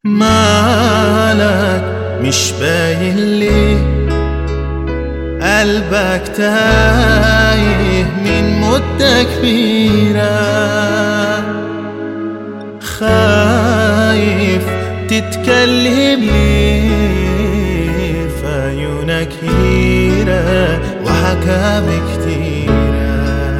مالك مش باين لي قلبك تايه من مدة كبيرة خايف تتكلم لي فعيونك هيرة وحكام كتيرة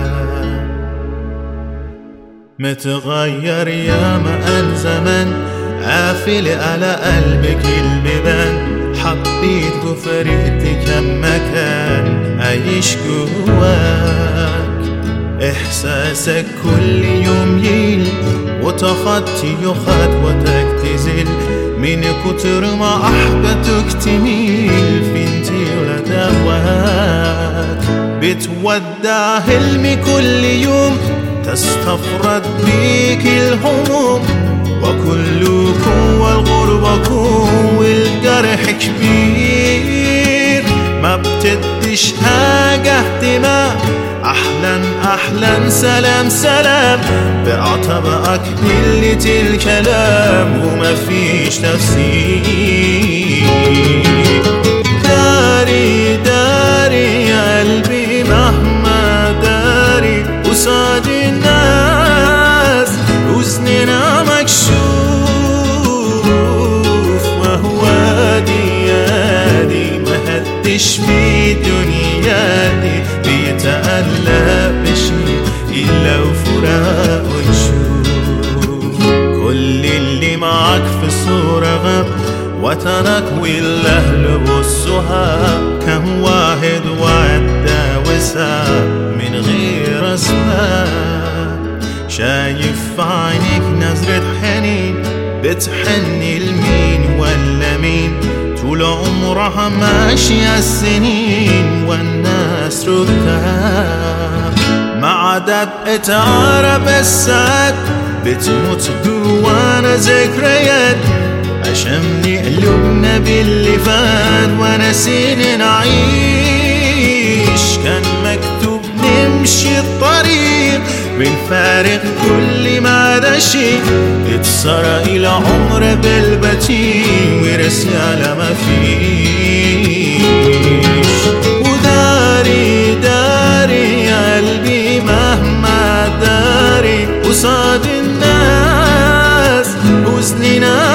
متغير يا ما زمن قافل على قلبك البيبان حبيت وفرقت كم مكان عايش جواك إحساسك كل يوم يل وتخطي خطوتك تزل من كتر ما أحبتك تميل فينتي ولا دواك بتودع حلمي كل يوم تستفرد بيك الهموم وكلكم والغربكم والجرح كبير ما بتديش حاجة اهتمام أحلا أحلا سلام سلام بعطبقك قلة الكلام وما فيش تفسير داري داري يا قلبي مهما داري قصاد الناس وزننا مكشوف وهو ديادي ما هدش في دنيا دي بيتألى بشي إلا وفراق ونشوف كل اللي معك في الصورة غاب وطنك والأهل والصحاب كم واحد وعدى وساب من غير أسباب شايف في عينيك نظرة حنين بتحني لمين ولا مين طول عمرها ماشية السنين والناس ركاب مع دقة عرب الساعات بتموت جوانا ذكريات عشان قلوبنا باللي فات ونسينا نعيش كان مكتوب نمشي الطريق بنفارق كل ما ده شيء اتسرى إلى عمر بالبتي ورسالة ما فيش وداري داري يا قلبي مهما داري قصاد الناس حزننا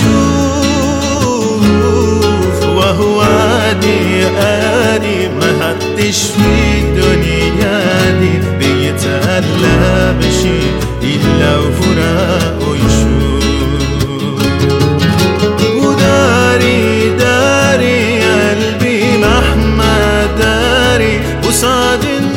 مكشوف وهو دي آدي ما حدش في الدنيا دي بيتألى بشي إلا وفراق ويشوف وداري داري يا قلبي مهما داري قصاد الناس